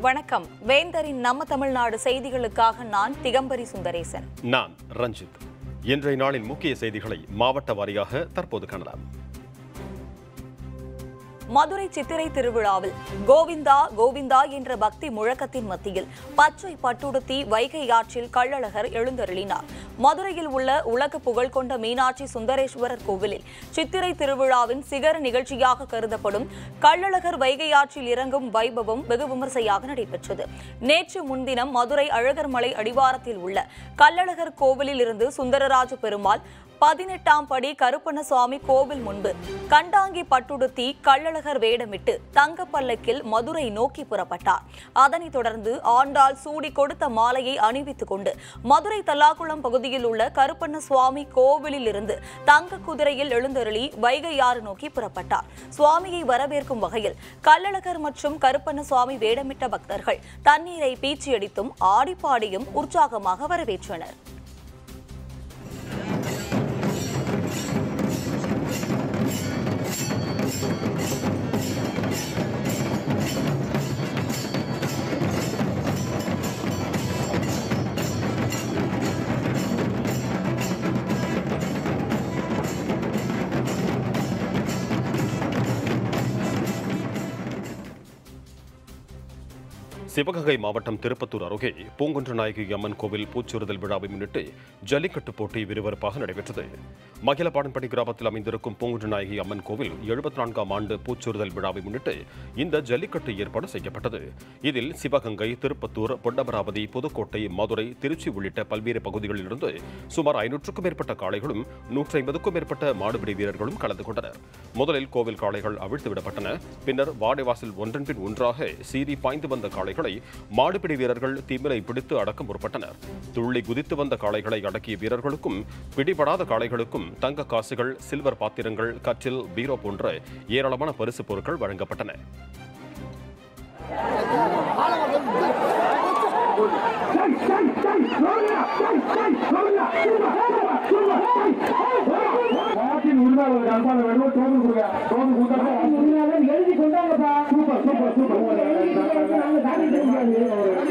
வணக்கம் வேந்தரின் நம்ம தமிழ்நாடு செய்திகளுக்காக நான் திகம்பரி சுந்தரேசன் நான் ரஞ்சித் இன்றைய நாளின் முக்கிய செய்திகளை மாவட்ட வாரியாக தற்போது காணலாம் மதுரை சித்திரை திருவிழாவில் கோவிந்தா கோவிந்தா என்ற பக்தி முழக்கத்தின் மத்தியில் பச்சை பட்டுடுத்தி வைகை ஆற்றில் கள்ளழகர் எழுந்தருளினார் மதுரையில் உள்ள உலக புகழ் கொண்ட மீனாட்சி சுந்தரேஸ்வரர் கோவிலில் சித்திரை திருவிழாவின் சிகர நிகழ்ச்சியாக கருதப்படும் கள்ளழகர் வைகை ஆற்றில் இறங்கும் வைபவம் வெகு விமர்சையாக நடைபெற்றது நேற்று முன்தினம் மதுரை அழகர்மலை அடிவாரத்தில் உள்ள கள்ளழகர் கோவிலில் இருந்து சுந்தரராஜ பெருமாள் பதினெட்டாம் படி கருப்பண்ணசுவாமி கோவில் முன்பு கண்டாங்கி பட்டுடுத்தி கள்ளழகர் வேடமிட்டு தங்க பல்லக்கில் மதுரை நோக்கி புறப்பட்டார் அதனைத் தொடர்ந்து ஆண்டாள் சூடி கொடுத்த மாலையை அணிவித்துக் கொண்டு மதுரை தல்லாக்குளம் பகுதியில் உள்ள கருப்பண்ணசுவாமி கோவிலில் இருந்து தங்க குதிரையில் எழுந்தருளி வைகையாறு நோக்கி புறப்பட்டார் சுவாமியை வரவேற்கும் வகையில் கள்ளழகர் மற்றும் கருப்பண்ணசுவாமி வேடமிட்ட பக்தர்கள் தண்ணீரை பீச்சியடித்தும் ஆடிப்பாடியும் உற்சாகமாக வரவேற்றனர் சிவகங்கை மாவட்டம் திருப்பத்தூர் அருகே பூங்குன்ற நாயகி அம்மன் கோவில் பூச்சொருதல் விழாவை முன்னிட்டு ஜல்லிக்கட்டு போட்டி விறுவிறுப்பாக நடைபெற்றது மகிழப்பாடன்பட்டி கிராமத்தில் அமைந்திருக்கும் பூங்குன்ற நாயகி அம்மன் கோவில் எழுபத்தி நான்காம் ஆண்டு பூச்சொருதல் விழாவை முன்னிட்டு இந்த ஜல்லிக்கட்டு ஏற்பாடு செய்யப்பட்டது இதில் சிவகங்கை திருப்பத்தூர் பொன்னமராவதி புதுக்கோட்டை மதுரை திருச்சி உள்ளிட்ட பல்வேறு பகுதிகளிலிருந்து சுமார் ஐநூற்றுக்கும் மேற்பட்ட காளைகளும் நூற்றி ஐம்பதுக்கும் மேற்பட்ட மாடுபிடி வீரர்களும் கலந்து கொண்டனர் முதலில் கோவில் காளைகள் அவிழ்த்து விடப்பட்டன பின்னர் வாடைவாசல் ஒன்றன் பின் ஒன்றாக சீறி பாய்ந்து வந்த காளைகளை மாடுபிடி வீரர்கள் திமிரை பிடித்து அடக்க முற்பட்டனர் துள்ளி குதித்து வந்த காளைகளை அடக்கிய வீரர்களுக்கும் பிடிபடாத காளைகளுக்கும் தங்க காசுகள் சில்வர் பாத்திரங்கள் கற்றில் பீரோ போன்ற ஏராளமான பரிசு பொருட்கள் வழங்கப்பட்டன நாட்டின் உரிமையாளர்களுக்கு அன்பான வேணும் டோக்கன் கொடுங்க டோக்கன் கொடுத்தா எழுதி கொண்டாங்கப்பா சூப்பர் சூப்பர் சூப்பர் நாங்க தாண்டி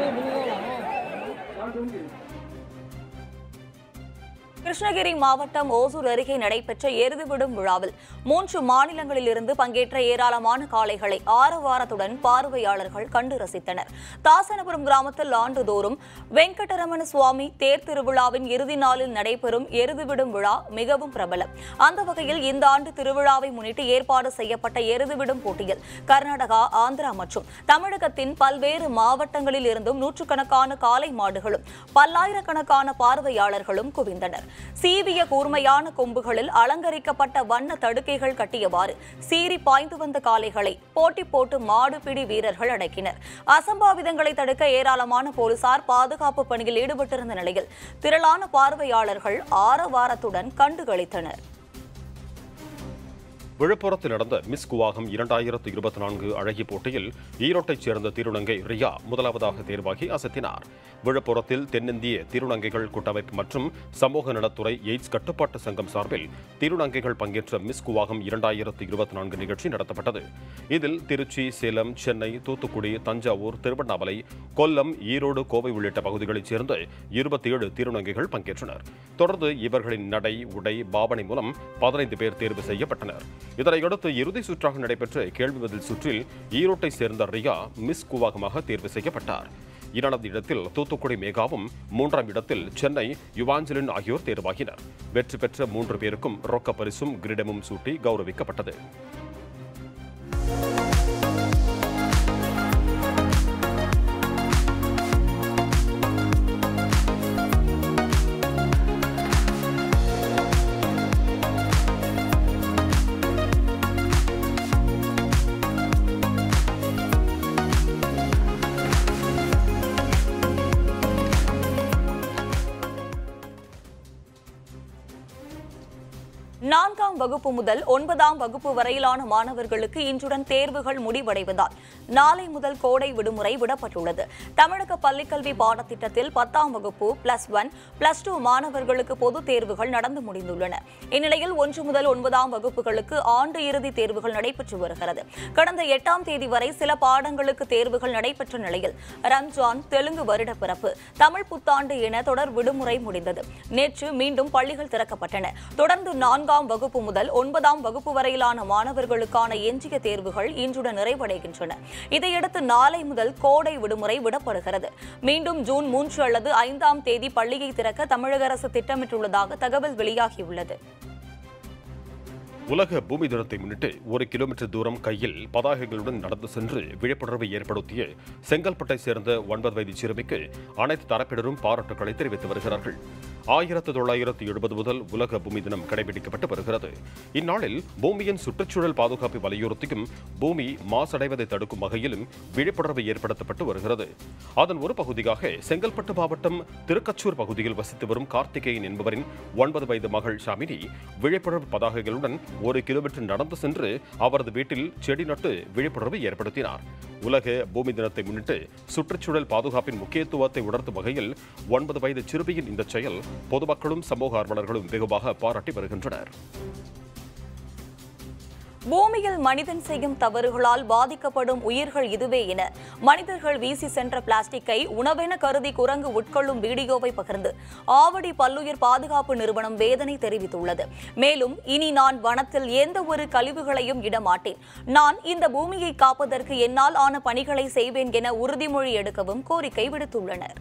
கிருஷ்ணகிரி மாவட்டம் ஓசூர் அருகே நடைபெற்ற எருதுவிடும் விழாவில் மூன்று மாநிலங்களிலிருந்து பங்கேற்ற ஏராளமான காளைகளை ஆரவாரத்துடன் பார்வையாளர்கள் கண்டு ரசித்தனர் தாசனபுரம் கிராமத்தில் ஆண்டுதோறும் வெங்கடரமண சுவாமி தேர் திருவிழாவின் இறுதி நாளில் நடைபெறும் எருதுவிடும் விழா மிகவும் பிரபலம் அந்த வகையில் இந்த ஆண்டு திருவிழாவை முன்னிட்டு ஏற்பாடு செய்யப்பட்ட எருதுவிடும் போட்டியில் கர்நாடகா ஆந்திரா மற்றும் தமிழகத்தின் பல்வேறு மாவட்டங்களில் இருந்தும் நூற்றுக்கணக்கான காளை மாடுகளும் பல்லாயிரக்கணக்கான பார்வையாளர்களும் குவிந்தனர் சீவிய கூர்மையான கொம்புகளில் அலங்கரிக்கப்பட்ட வண்ண தடுக்கைகள் கட்டியவாறு சீறி பாய்ந்து வந்த காளைகளை போட்டி போட்டு மாடுபிடி வீரர்கள் அடக்கினர் அசம்பாவிதங்களை தடுக்க ஏராளமான போலீசார் பாதுகாப்பு பணியில் ஈடுபட்டிருந்த நிலையில் திரளான பார்வையாளர்கள் ஆரவாரத்துடன் கண்டுகளித்தனர் விழுப்புரத்தில் நடந்த மிஸ் குவாகம் இரண்டாயிரத்து இருபத்தி நான்கு அழகி போட்டியில் ஈரோட்டைச் சேர்ந்த திருநங்கை ரியா முதலாவதாக தேர்வாகி அசத்தினார் விழுப்புரத்தில் தென்னிந்திய திருநங்கைகள் கூட்டமைப்பு மற்றும் சமூக நலத்துறை எய்ட்ஸ் கட்டுப்பாட்டு சங்கம் சார்பில் திருநங்கைகள் பங்கேற்ற மிஸ் குவாகம் இரண்டாயிரத்து இருபத்தி நான்கு நிகழ்ச்சி நடத்தப்பட்டது இதில் திருச்சி சேலம் சென்னை தூத்துக்குடி தஞ்சாவூர் திருவண்ணாமலை கொல்லம் ஈரோடு கோவை உள்ளிட்ட பகுதிகளைச் சேர்ந்த இருபத்தி ஏழு திருநங்கைகள் பங்கேற்றனர் தொடர்ந்து இவர்களின் நடை உடை பாவனை மூலம் பதினைந்து பேர் தேர்வு செய்யப்பட்டனர் இதனையடுத்து இறுதி சுற்றாக நடைபெற்ற கேள்வி பதில் சுற்றில் ஈரோட்டை சேர்ந்த ரியா மிஸ் குவாகமாக தேர்வு செய்யப்பட்டார் இரண்டாவது இடத்தில் தூத்துக்குடி மேகாவும் மூன்றாம் இடத்தில் சென்னை யுவாஞ்சலின் ஆகியோர் தேர்வாகினர் வெற்றி பெற்ற மூன்று பேருக்கும் ரொக்க பரிசும் கிரீடமும் சூட்டி கௌரவிக்கப்பட்டது நான்காம் வகுப்பு முதல் ஒன்பதாம் வகுப்பு வரையிலான மாணவர்களுக்கு இன்றுடன் தேர்வுகள் முடிவடைவதால் நாளை முதல் கோடை விடுமுறை விடப்பட்டுள்ளது தமிழக பள்ளிக்கல்வி பாடத்திட்டத்தில் பத்தாம் வகுப்பு பிளஸ் ஒன் பிளஸ் டூ மாணவர்களுக்கு பொதுத் தேர்வுகள் நடந்து முடிந்துள்ளன இந்நிலையில் ஒன்று முதல் ஒன்பதாம் வகுப்புகளுக்கு ஆண்டு இறுதி தேர்வுகள் நடைபெற்று வருகிறது கடந்த எட்டாம் தேதி வரை சில பாடங்களுக்கு தேர்வுகள் நடைபெற்ற நிலையில் ரம்ஜான் தெலுங்கு வருட பிறப்பு தமிழ் புத்தாண்டு என தொடர் விடுமுறை முடிந்தது நேற்று மீண்டும் பள்ளிகள் திறக்கப்பட்டன தொடர்ந்து நான்காம் வகுப்பு முதல் ஒன்பதாம் வகுப்பு வரையிலான மாணவர்களுக்கான எஞ்சிய தேர்வுகள் இன்றுடன் நிறைவடைகின்றன இதையடுத்து நாளை முதல் கோடை விடுமுறை விடப்படுகிறது மீண்டும் ஜூன் மூன்று அல்லது ஐந்தாம் தேதி பள்ளியை திறக்க தமிழக அரசு திட்டமிட்டுள்ளதாக தகவல் வெளியாகியுள்ளது உலக பூமி தினத்தை முன்னிட்டு ஒரு கிலோமீட்டர் தூரம் கையில் பதாகைகளுடன் நடந்து சென்று விழிப்புணர்வை ஏற்படுத்திய செங்கல்பட்டை சேர்ந்த ஒன்பது வயது சிறுமிக்கு அனைத்து தரப்பினரும் பாராட்டுக்களை தெரிவித்து வருகிறார்கள் ஆயிரத்து தொள்ளாயிரத்து எழுபது முதல் உலக பூமி தினம் கடைபிடிக்கப்பட்டு வருகிறது இந்நாளில் பூமியின் சுற்றுச்சூழல் பாதுகாப்பை வலியுறுத்தியும் பூமி மாசடைவதை தடுக்கும் வகையிலும் விழிப்புணர்வு ஏற்படுத்தப்பட்டு வருகிறது அதன் ஒரு பகுதியாக செங்கல்பட்டு மாவட்டம் திருக்கச்சூர் பகுதியில் வசித்து வரும் கார்த்திகேயன் என்பவரின் ஒன்பது வயது மகள் ஷாமினி விழிப்புணர்வு பதாகைகளுடன் ஒரு கிலோமீட்டர் நடந்து சென்று அவரது வீட்டில் செடி நட்டு விழிப்புணர்வை ஏற்படுத்தினார் உலக பூமி தினத்தை முன்னிட்டு சுற்றுச்சூழல் பாதுகாப்பின் முக்கியத்துவத்தை உணர்த்தும் வகையில் ஒன்பது வயது சிறுமியின் இந்த செயல் பொதுமக்களும் சமூக ஆர்வலர்களும் வெகுவாக பாராட்டி வருகின்றனர் பூமியில் மனிதன் செய்யும் தவறுகளால் பாதிக்கப்படும் உயிர்கள் இதுவே என மனிதர்கள் வீசி சென்ற பிளாஸ்டிக்கை உணவென கருதி குரங்கு உட்கொள்ளும் வீடியோவை பகிர்ந்து ஆவடி பல்லுயிர் பாதுகாப்பு நிறுவனம் வேதனை தெரிவித்துள்ளது மேலும் இனி நான் வனத்தில் எந்த ஒரு கழிவுகளையும் இடமாட்டேன் நான் இந்த பூமியை காப்பதற்கு என்னால் ஆன பணிகளை செய்வேன் என உறுதிமொழி எடுக்கவும் கோரிக்கை விடுத்துள்ளனர்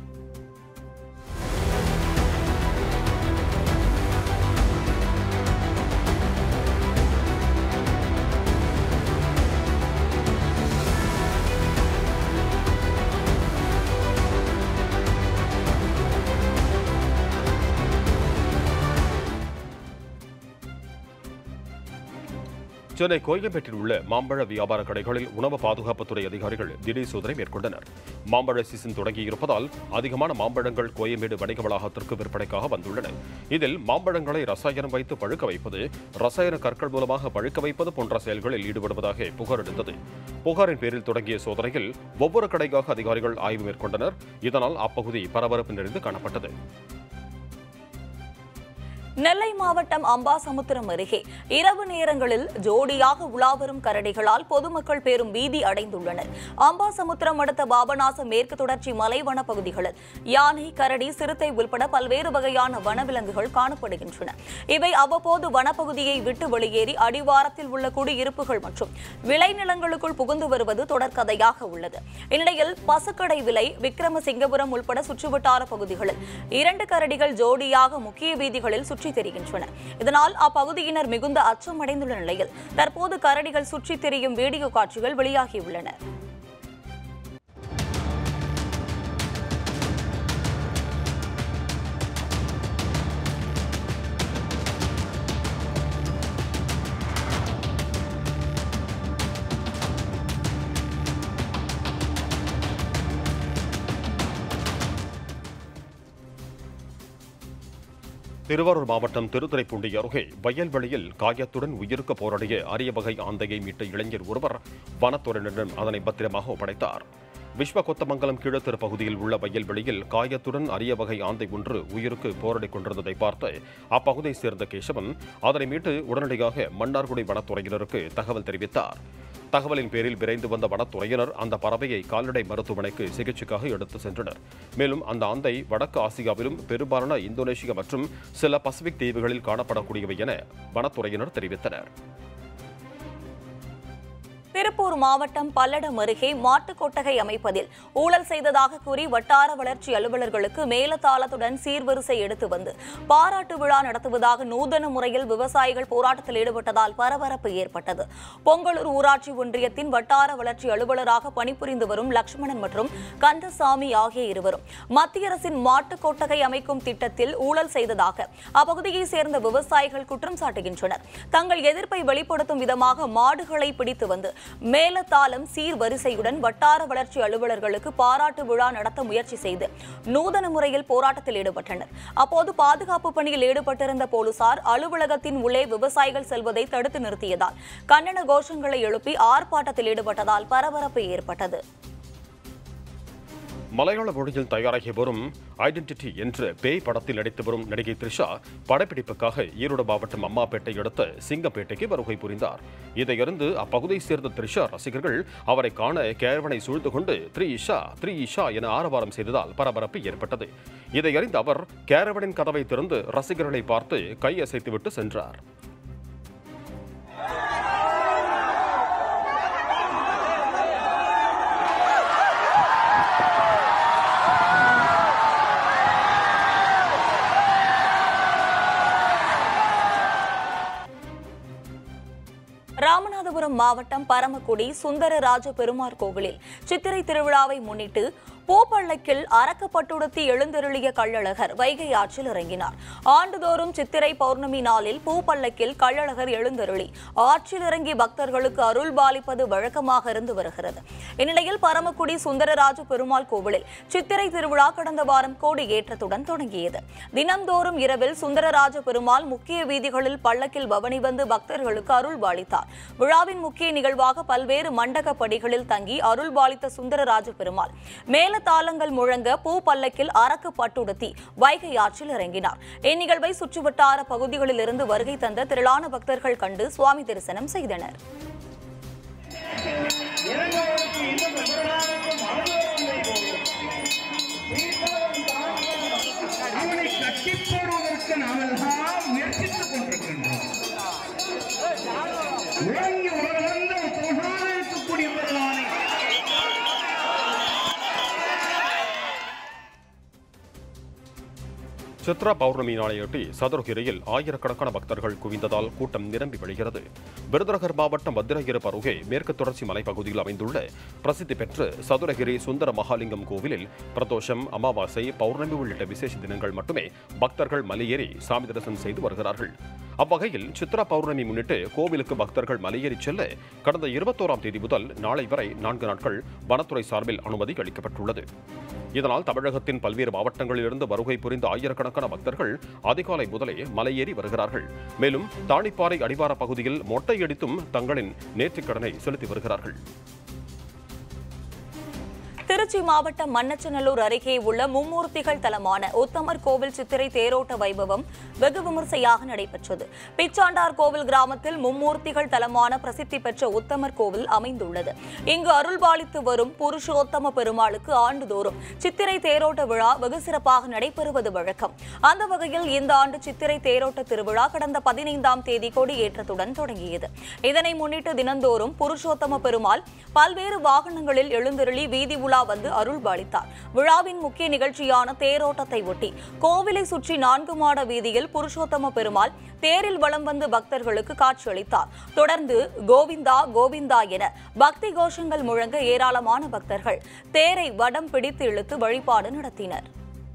சென்னை கோயம்பேட்டில் உள்ள மாம்பழ வியாபார கடைகளில் உணவு பாதுகாப்புத்துறை அதிகாரிகள் திடீர் சோதனை மேற்கொண்டனர் மாம்பழ சீசன் தொடங்கியிருப்பதால் அதிகமான மாம்பழங்கள் கோயம்பேடு வணிக வளாகத்திற்கு விற்பனைக்காக வந்துள்ளன இதில் மாம்பழங்களை ரசாயனம் வைத்து பழுக்க வைப்பது ரசாயன கற்கள் மூலமாக பழுக்க வைப்பது போன்ற செயல்களில் ஈடுபடுவதாக புகார் எழுந்தது புகாரின் பேரில் தொடங்கிய சோதனையில் ஒவ்வொரு கடைக்காக அதிகாரிகள் ஆய்வு மேற்கொண்டனர் இதனால் அப்பகுதி பரபரப்பு நிறைந்து காணப்பட்டது நெல்லை மாவட்டம் அம்பாசமுத்திரம் அருகே இரவு நேரங்களில் ஜோடியாக உலாவரும் கரடிகளால் பொதுமக்கள் பெரும் பீதி அடைந்துள்ளனர் அம்பாசமுத்திரம் அடுத்த பாபநாசம் மேற்கு தொடர்ச்சி மலை வனப்பகுதிகளில் யானை கரடி சிறுத்தை உள்பட பல்வேறு வகையான வனவிலங்குகள் காணப்படுகின்றன இவை அவ்வப்போது வனப்பகுதியை விட்டு வெளியேறி அடிவாரத்தில் உள்ள குடியிருப்புகள் மற்றும் விளைநிலங்களுக்குள் புகுந்து வருவது தொடர்கதையாக உள்ளது இந்நிலையில் பசுக்கடை விலை விக்ரமசிங்கபுரம் உள்பட சுற்றுவட்டார பகுதிகளில் இரண்டு கரடிகள் ஜோடியாக முக்கிய வீதிகளில் சுற்றித் திரிகின்றன இதனால் அப்பகுதியினர் மிகுந்த அச்சமடைந்துள்ள நிலையில் தற்போது கரடிகள் சுற்றித் திரியும் வீடியோ காட்சிகள் வெளியாகியுள்ளன திருவாரூர் மாவட்டம் திருத்துறைப்பூண்டி அருகே வயல்வெளியில் காயத்துடன் உயிருக்கு போராடிய அரிய வகை ஆந்தையை மீட்ட இளைஞர் ஒருவர் வனத்துறையினரிடம் அதனை பத்திரமாக ஒப்படைத்தார் விஸ்வ கொத்தமங்கலம் கீழத்தெரு பகுதியில் உள்ள வயல்வெளியில் காயத்துடன் அரிய வகை ஆந்தை ஒன்று உயிருக்கு போராடிக் கொண்டிருந்ததை பார்த்து அப்பகுதியைச் சேர்ந்த கேசவன் அதனை மீட்டு உடனடியாக மன்னார்குடி வனத்துறையினருக்கு தகவல் தெரிவித்தார் தகவலின் பேரில் விரைந்து வந்த வனத்துறையினர் அந்த பறவையை கால்நடை மருத்துவமனைக்கு சிகிச்சைக்காக எடுத்து சென்றனர் மேலும் அந்த ஆந்தை வடக்கு ஆசியாவிலும் பெரும்பாலான இந்தோனேஷியா மற்றும் சில பசிபிக் தீவுகளில் காணப்படக்கூடியவை என வனத்துறையினர் தெரிவித்தனர் திருப்பூர் மாவட்டம் பல்லடம் அருகே மாட்டுக் கொட்டகை அமைப்பதில் ஊழல் செய்ததாக கூறி வட்டார வளர்ச்சி அலுவலர்களுக்கு மேலதாளத்துடன் சீர்வரிசை எடுத்து வந்து பாராட்டு விழா நடத்துவதாக நூதன முறையில் விவசாயிகள் போராட்டத்தில் ஈடுபட்டதால் பரபரப்பு ஏற்பட்டது பொங்கலூர் ஊராட்சி ஒன்றியத்தின் வட்டார வளர்ச்சி அலுவலராக பணிபுரிந்து வரும் லட்சுமணன் மற்றும் கந்தசாமி ஆகிய இருவரும் மத்திய அரசின் மாட்டுக் கொட்டகை அமைக்கும் திட்டத்தில் ஊழல் செய்ததாக அப்பகுதியைச் சேர்ந்த விவசாயிகள் குற்றம் சாட்டுகின்றனர் தங்கள் எதிர்ப்பை வெளிப்படுத்தும் விதமாக மாடுகளை பிடித்து வந்து மேலத்தாளம் சீர்வரிசையுடன் வட்டார வளர்ச்சி அலுவலர்களுக்கு பாராட்டு விழா நடத்த முயற்சி செய்து நூதன முறையில் போராட்டத்தில் ஈடுபட்டனர் அப்போது பாதுகாப்பு பணியில் ஈடுபட்டிருந்த போலீசார் அலுவலகத்தின் உள்ளே விவசாயிகள் செல்வதை தடுத்து நிறுத்தியதால் கண்டன கோஷங்களை எழுப்பி ஆர்ப்பாட்டத்தில் ஈடுபட்டதால் பரபரப்பு ஏற்பட்டது மலையாள மொழியில் தயாராகி வரும் ஐடென்டிட்டி என்ற பேய் படத்தில் நடித்து வரும் நடிகை த்ரிஷா படப்பிடிப்புக்காக ஈரோடு மாவட்டம் அம்மாப்பேட்டை அடுத்த சிங்கப்பேட்டைக்கு வருகை புரிந்தார் இதையறிந்து அப்பகுதியை சேர்ந்த த்ரிஷா ரசிகர்கள் அவரை காண கேரவனை சூழ்ந்து கொண்டு த்ரீ இஷா த்ரீ இஷா என ஆரவாரம் செய்ததால் பரபரப்பு ஏற்பட்டது இதையறிந்த அவர் கேரவனின் கதவை திறந்து ரசிகர்களை பார்த்து கை அசைத்துவிட்டு சென்றார் ராமநாதபுரம் மாவட்டம் பரமக்குடி சுந்தரராஜ பெருமாள் கோவிலில் சித்திரை திருவிழாவை முன்னிட்டு பூப்பள்ளக்கில் அரக்கப்பட்டுடுத்தி எழுந்தருளிய கள்ளழகர் வைகை ஆற்றில் இறங்கினார் ஆண்டுதோறும் சித்திரை பௌர்ணமி நாளில் பூப்பள்ளக்கில் கள்ளழகர் எழுந்தருளி ஆற்றில் இறங்கி பக்தர்களுக்கு அருள் பாலிப்பது வழக்கமாக இருந்து வருகிறது இந்நிலையில் பரமக்குடி சுந்தரராஜ பெருமாள் கோவிலில் சித்திரை திருவிழா கடந்த வாரம் கோடி ஏற்றத்துடன் தொடங்கியது தினந்தோறும் இரவில் சுந்தரராஜ பெருமாள் முக்கிய வீதிகளில் பல்லக்கில் பவனி வந்து பக்தர்களுக்கு அருள் பாலித்தார் விழாவின் முக்கிய நிகழ்வாக பல்வேறு மண்டக படிகளில் தங்கி அருள் பாலித்த சுந்தரராஜ பெருமாள் மேல தாளங்கள் முழங்க பூ பல்லக்கில் அரக்கு பட்டுடுத்தி வைகை ஆற்றில் இறங்கினார் இந்நிகழ்வை சுற்றுவட்டார பகுதிகளில் இருந்து வருகை தந்த திரளான பக்தர்கள் கண்டு சுவாமி தரிசனம் செய்தனர் அவனை கட்டி போடுவதற்கு நாமெல்லாம் முயற்சித்துக் கொண்டிருக்கின்றோம் உலங்கி உலகந்த புகழாக இருக்கக்கூடிய பெருமானை சித்ரா பௌர்ணமி நாளையொட்டி சதுரகிரியில் ஆயிரக்கணக்கான பக்தர்கள் குவிந்ததால் கூட்டம் நிரம்பி வழிகிறது விருதுநகர் மாவட்டம் பத்திரகிரி அருகே மேற்கு தொடர்ச்சி மலைப்பகுதியில் அமைந்துள்ள பிரசித்தி பெற்ற சதுரகிரி சுந்தர மகாலிங்கம் கோவிலில் பிரதோஷம் அமாவாசை பௌர்ணமி உள்ளிட்ட விசேஷ தினங்கள் மட்டுமே பக்தர்கள் மலையேறி சாமி தரிசனம் செய்து வருகிறார்கள் அவ்வகையில் சித்ரா பௌர்ணமி முன்னிட்டு கோவிலுக்கு பக்தர்கள் மலையேறி செல்ல கடந்த இருபத்தோராம் தேதி முதல் நாளை வரை நான்கு நாட்கள் வனத்துறை சார்பில் அனுமதி அளிக்கப்பட்டுள்ளது இதனால் தமிழகத்தின் பல்வேறு மாவட்டங்களிலிருந்து வருகை புரிந்த ஆயிரக்கணக்கான பக்தர்கள் அதிகாலை முதலே மலையேறி வருகிறார்கள் மேலும் தாணிப்பாறை அடிவார பகுதியில் மொட்டையடித்தும் தங்களின் நேர்த்திக் கடனை செலுத்தி வருகிறார்கள் திருச்சி மாவட்டம் மண்ணச்சநல்லூர் அருகே உள்ள மும்மூர்த்திகள் தலமான உத்தமர் கோவில் சித்திரை தேரோட்ட வைபவம் வெகு விமர்சையாக நடைபெற்றது பிச்சாண்டார் கோவில் கிராமத்தில் மும்மூர்த்திகள் தலமான பிரசித்தி பெற்ற உத்தமர் கோவில் அமைந்துள்ளது இங்கு அருள்பாலித்து வரும் புருஷோத்தம பெருமாளுக்கு ஆண்டுதோறும் சித்திரை தேரோட்ட விழா வெகு சிறப்பாக நடைபெறுவது வழக்கம் அந்த வகையில் இந்த ஆண்டு சித்திரை தேரோட்ட திருவிழா கடந்த பதினைந்தாம் தேதி கொடியேற்றத்துடன் தொடங்கியது இதனை முன்னிட்டு தினந்தோறும் புருஷோத்தம பெருமாள் பல்வேறு வாகனங்களில் எழுந்தருளி வீதி உலா வந்து அருள்பாலித்தார் விழாவின் முக்கிய நிகழ்ச்சியான தேரோட்டத்தை ஒட்டி கோவிலை சுற்றி நான்கு மாட வீதியில் புருஷோத்தம பெருமாள் தேரில் வலம் வந்து பக்தர்களுக்கு காட்சியளித்தார் தொடர்ந்து கோவிந்தா கோவிந்தா என பக்தி கோஷங்கள் முழங்க ஏராளமான பக்தர்கள் தேரை வடம் பிடித்து இழுத்து வழிபாடு நடத்தினர்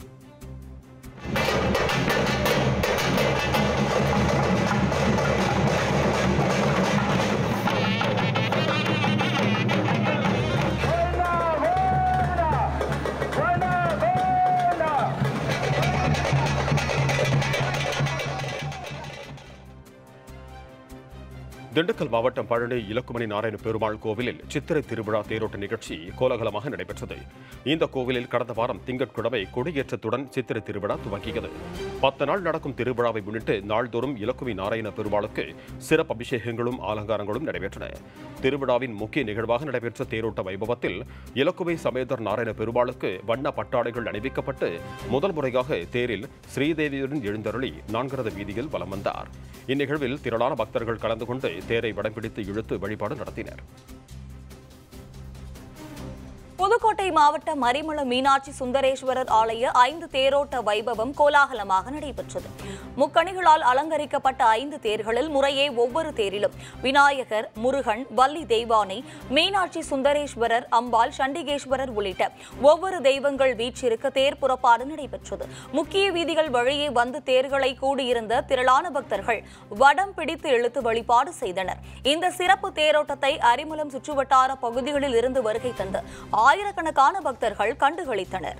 திண்டுக்கல் மாவட்டம் பழனி இலக்குமணி நாராயண பெருமாள் கோவிலில் சித்திரை திருவிழா தேரோட்ட நிகழ்ச்சி கோலாகலமாக நடைபெற்றது இந்த கோவிலில் கடந்த வாரம் திங்கட்கிழமை கொடியேற்றத்துடன் சித்திரை திருவிழா துவங்கியது பத்து நாள் நடக்கும் திருவிழாவை முன்னிட்டு நாள்தோறும் இலக்குமி நாராயண பெருமாளுக்கு சிறப்பு அபிஷேகங்களும் அலங்காரங்களும் நடைபெற்றன திருவிழாவின் முக்கிய நிகழ்வாக நடைபெற்ற தேரோட்ட வைபவத்தில் இலக்குமி சமேதர் நாராயண பெருமாளுக்கு வண்ண பட்டாடைகள் அணிவிக்கப்பட்டு முதல் முறையாக தேரில் ஸ்ரீதேவியுடன் எழுந்தருளி நான்கரத வீதியில் வலம் வந்தார் இந்நிகழ்வில் திரளான பக்தர்கள் கலந்து கொண்டு தேரை வடம் பிடித்து இழுத்து வழிபாடு நடத்தினர் புதுக்கோட்டை மாவட்டம் மரிமள மீனாட்சி சுந்தரேஸ்வரர் ஆலய ஐந்து தேரோட்ட வைபவம் கோலாகலமாக நடைபெற்றது முக்கணிகளால் அலங்கரிக்கப்பட்ட ஐந்து தேர்களில் முறையே ஒவ்வொரு தேரிலும் விநாயகர் முருகன் வள்ளி தெய்வானை மீனாட்சி சுந்தரேஸ்வரர் அம்பாள் சண்டிகேஸ்வரர் உள்ளிட்ட ஒவ்வொரு தெய்வங்கள் வீற்றிருக்க தேர் புறப்பாடு நடைபெற்றது முக்கிய வீதிகள் வழியே வந்து தேர்களை கூடியிருந்த திரளான பக்தர்கள் வடம் பிடித்து இழுத்து வழிபாடு செய்தனர் இந்த சிறப்பு தேரோட்டத்தை அரிமளம் சுற்றுவட்டார பகுதிகளில் இருந்து வருகை தந்து ஆயிரக்கணக்கான பக்தர்கள் கண்டுகளித்தனர்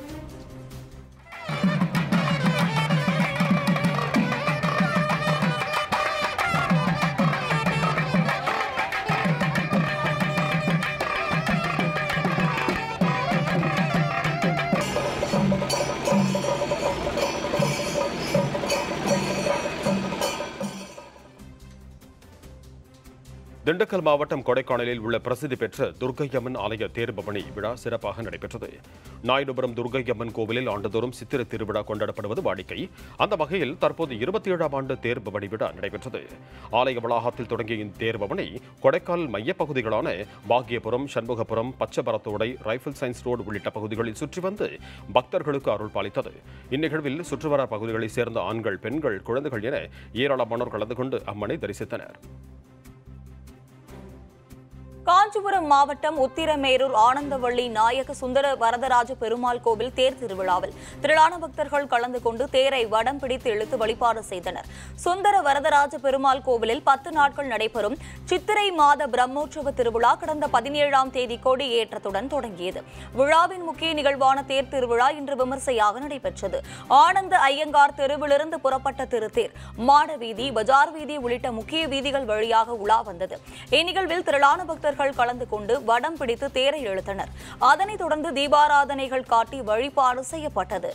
திண்டுக்கல் மாவட்டம் கொடைக்கானலில் உள்ள பிரசித்தி பெற்ற துர்க்கையம்மன் ஆலய தேர்பவனி விழா சிறப்பாக நடைபெற்றது நாயுடுபுரம் துர்க்கையம்மன் கோவிலில் ஆண்டுதோறும் சித்திரை திருவிழா கொண்டாடப்படுவது வாடிக்கை அந்த வகையில் தற்போது இருபத்தி ஏழாம் ஆண்டு தேர்பவனி விழா நடைபெற்றது ஆலய வளாகத்தில் தொடங்கிய இந்த தேர்பவனி கொடைக்கானல் மையப்பகுதிகளான பாக்கியபுரம் சண்முகபுரம் பச்சபரத்தோடை ரைபிள் சயின்ஸ் ரோடு உள்ளிட்ட பகுதிகளில் சுற்றி வந்து பக்தர்களுக்கு அருள் பாலித்தது இந்நிகழ்வில் சுற்றுவர பகுதிகளைச் சேர்ந்த ஆண்கள் பெண்கள் குழந்தைகள் என ஏராளமானோர் கலந்து கொண்டு அம்மனை தரிசித்தனர் காஞ்சிபுரம் மாவட்டம் உத்திரமேரூர் ஆனந்தவள்ளி நாயக சுந்தர வரதராஜ பெருமாள் கோவில் தேர் திருவிழாவில் திரளான பக்தர்கள் கலந்து கொண்டு தேரை வடம் பிடித்து இழுத்து வழிபாடு செய்தனர் சுந்தர வரதராஜ பெருமாள் கோவிலில் பத்து நாட்கள் நடைபெறும் சித்திரை மாத பிரம்மோற்சவ திருவிழா கடந்த பதினேழாம் தேதி கொடியேற்றத்துடன் தொடங்கியது விழாவின் முக்கிய நிகழ்வான தேர் திருவிழா இன்று விமர்சையாக நடைபெற்றது ஆனந்த ஐயங்கார் தெருவிலிருந்து புறப்பட்ட திருத்தேர் மாட வீதி பஜார் வீதி உள்ளிட்ட முக்கிய வீதிகள் வழியாக உலா வந்தது இந்நிகழ்வில் திரளான பக்தர்கள் கலந்து கொண்டு வடம் பிடித்து தேரை இழுத்தனர் அதனைத் தொடர்ந்து தீபாராதனைகள் காட்டி வழிபாடு செய்யப்பட்டது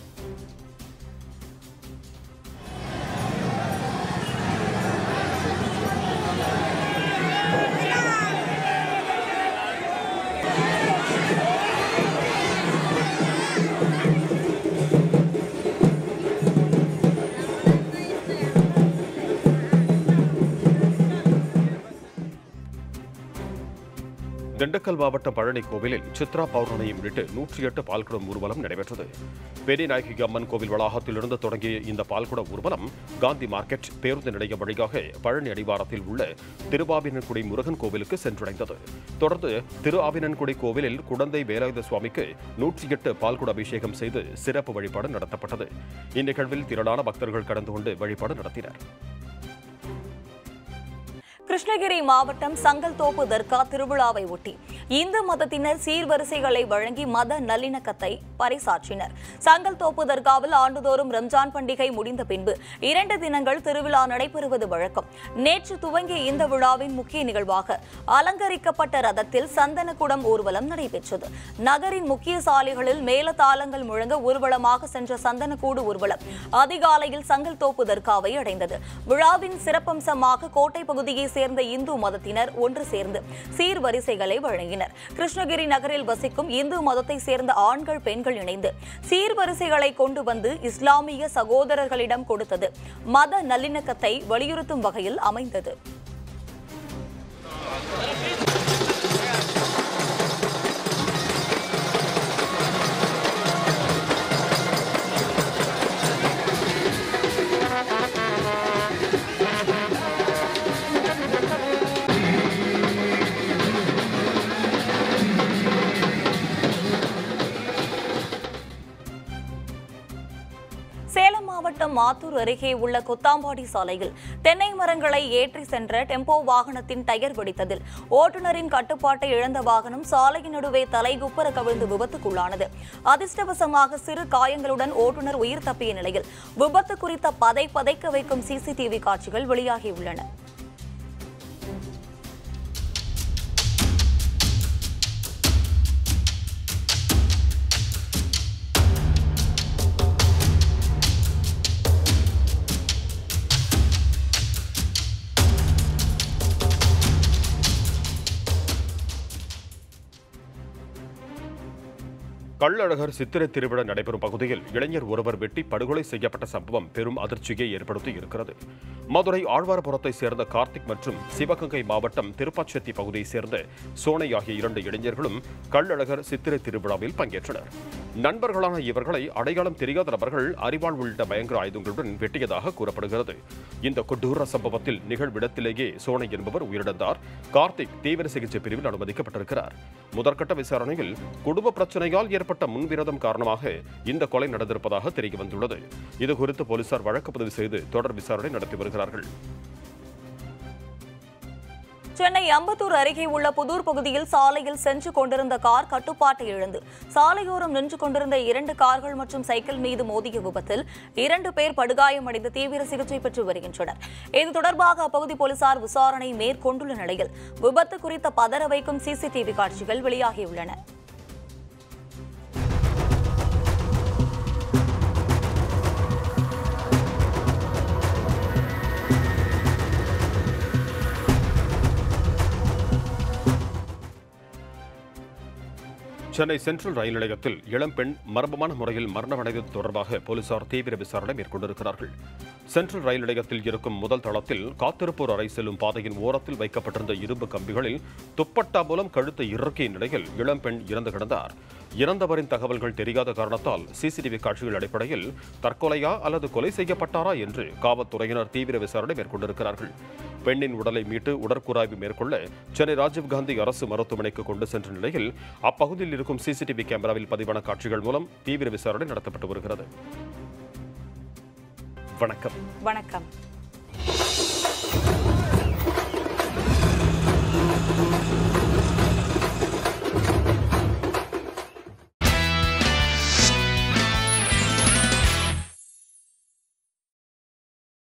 திண்டுக்கல் மாவட்டம் பழனி கோவிலில் சித்ரா பௌர்ணமியை முன்னிட்டு நூற்றி எட்டு பால்குடம் ஊர்வலம் நடைபெற்றது பெரியநாயகி அம்மன் கோவில் வளாகத்திலிருந்து தொடங்கிய இந்த பால்குட ஊர்வலம் காந்தி மார்க்கெட் பேருந்து நிலையம் வழியாக பழனி அடிவாரத்தில் உள்ள திருவாவினன்குடி முருகன் கோவிலுக்கு சென்றடைந்தது தொடர்ந்து திரு ஆவினன்குடி கோவிலில் குடந்தை வேலாயுத சுவாமிக்கு நூற்றி எட்டு பால்குட அபிஷேகம் செய்து சிறப்பு வழிபாடு நடத்தப்பட்டது இந்நிகழ்வில் திரளான பக்தர்கள் கலந்து கொண்டு வழிபாடு நடத்தினர் கிருஷ்ணகிரி மாவட்டம் சங்கல்தோப்பு தர்கா திருவிழாவை ஒட்டி இந்து மதத்தினர் சீர்வரிசைகளை வழங்கி மத நல்லிணக்கத்தை பறைசாற்றினர் சங்கல்தோப்பு தர்காவில் ஆண்டுதோறும் ரம்ஜான் பண்டிகை முடிந்த பின்பு இரண்டு தினங்கள் திருவிழா நடைபெறுவது வழக்கம் நேற்று துவங்கிய இந்த விழாவின் முக்கிய நிகழ்வாக அலங்கரிக்கப்பட்ட ரதத்தில் சந்தனக்குடம் ஊர்வலம் நடைபெற்றது நகரின் முக்கிய சாலைகளில் மேலதாளங்கள் முழங்க ஊர்வலமாக சென்ற சந்தனக்கூடு ஊர்வலம் அதிகாலையில் சங்கல்தோப்பு தர்காவை அடைந்தது விழாவின் சிறப்பம்சமாக கோட்டை பகுதியை சேர்ந்த இந்து மதத்தினர் ஒன்று சேர்ந்து சீர்வரிசைகளை வழங்கினர் கிருஷ்ணகிரி நகரில் வசிக்கும் இந்து மதத்தை சேர்ந்த ஆண்கள் பெண்கள் இணைந்து சீர்வரிசைகளை கொண்டு வந்து இஸ்லாமிய சகோதரர்களிடம் கொடுத்தது மத நல்லிணக்கத்தை வலியுறுத்தும் வகையில் அமைந்தது சேலம் மாவட்டம் மாத்தூர் அருகே உள்ள கொத்தாம்பாடி சாலையில் தென்னை மரங்களை ஏற்றி சென்ற டெம்போ வாகனத்தின் டயர் வெடித்ததில் ஓட்டுநரின் கட்டுப்பாட்டை இழந்த வாகனம் சாலையின் நடுவே தலைகுப்புற கவிழ்ந்து விபத்துக்குள்ளானது அதிர்ஷ்டவசமாக சிறு காயங்களுடன் ஓட்டுநர் உயிர் தப்பிய நிலையில் விபத்து குறித்த பதை பதைக்க வைக்கும் சிசிடிவி காட்சிகள் வெளியாகியுள்ளன கள்ளழகர் சித்திரை திருவிழா நடைபெறும் பகுதியில் இளைஞர் ஒருவர் வெட்டி படுகொலை செய்யப்பட்ட சம்பவம் பெரும் அதிர்ச்சியை ஏற்படுத்தி இருக்கிறது மதுரை ஆழ்வாரபுரத்தை சேர்ந்த கார்த்திக் மற்றும் சிவகங்கை மாவட்டம் திருப்பாச்செத்தி பகுதியைச் சேர்ந்த சோனை ஆகிய இரண்டு இளைஞர்களும் கள்ளழகர் சித்திரை திருவிழாவில் பங்கேற்றனர் நண்பர்களான இவர்களை அடையாளம் தெரியாத நபர்கள் அறிவாள் உள்ளிட்ட பயங்கர ஆயுதங்களுடன் வெட்டியதாக கூறப்படுகிறது இந்த கொடூர சம்பவத்தில் நிகழ்விடத்திலேயே சோனை என்பவர் உயிரிழந்தார் கார்த்திக் தீவிர சிகிச்சை பிரிவில் அனுமதிக்கப்பட்டிருக்கிறார் முதற்கட்ட விசாரணையில் குடும்ப பிரச்சனையால் ஏற்பட்ட முன்விரோதம் காரணமாக இந்த கொலை நடந்திருப்பதாக தெரிய வந்துள்ளது இதுகுறித்து போலீசார் வழக்கு பதிவு செய்து தொடர் விசாரணை நடத்தி வருகிறார்கள் சென்னை அம்பத்தூர் அருகே உள்ள புதூர் பகுதியில் சாலையில் சென்று கொண்டிருந்த கார் கட்டுப்பாட்டை இழந்து சாலையோரம் நின்று கொண்டிருந்த இரண்டு கார்கள் மற்றும் சைக்கிள் மீது மோதிய விபத்தில் இரண்டு பேர் படுகாயமடைந்து தீவிர சிகிச்சை பெற்று வருகின்றனர் இது தொடர்பாக அப்பகுதி போலீசார் விசாரணை மேற்கொண்டுள்ள நிலையில் விபத்து குறித்த பதற வைக்கும் சிசிடிவி காட்சிகள் வெளியாகியுள்ளன சென்னை சென்ட்ரல் ரயில் நிலையத்தில் இளம்பெண் மர்மமான முறையில் மரணமடைந்தது தொடர்பாக போலீசார் தீவிர விசாரணை மேற்கொண்டிருக்கிறார்கள் சென்ட்ரல் ரயில் நிலையத்தில் இருக்கும் முதல் தளத்தில் காத்திருப்போர் அறை செல்லும் பாதையின் ஓரத்தில் வைக்கப்பட்டிருந்த இரும்பு கம்பிகளில் துப்பட்டா மூலம் கழுத்தை இறுக்கிய நிலையில் இளம்பெண் இறந்து கிடந்தார் இறந்தவரின் தகவல்கள் தெரியாத காரணத்தால் சிசிடிவி காட்சிகள் அடிப்படையில் தற்கொலையா அல்லது கொலை செய்யப்பட்டாரா என்று காவல்துறையினர் தீவிர விசாரணை மேற்கொண்டிருக்கிறார்கள் பெண்ணின் உடலை மீட்டு உடற்கூராய்வு மேற்கொள்ள சென்னை ராஜீவ்காந்தி அரசு மருத்துவமனைக்கு கொண்டு சென்ற நிலையில் அப்பகுதியில் இருக்கும் சிசிடிவி கேமராவில் பதிவான காட்சிகள் மூலம் தீவிர விசாரணை நடத்தப்பட்டு வருகிறது வணக்கம் வணக்கம்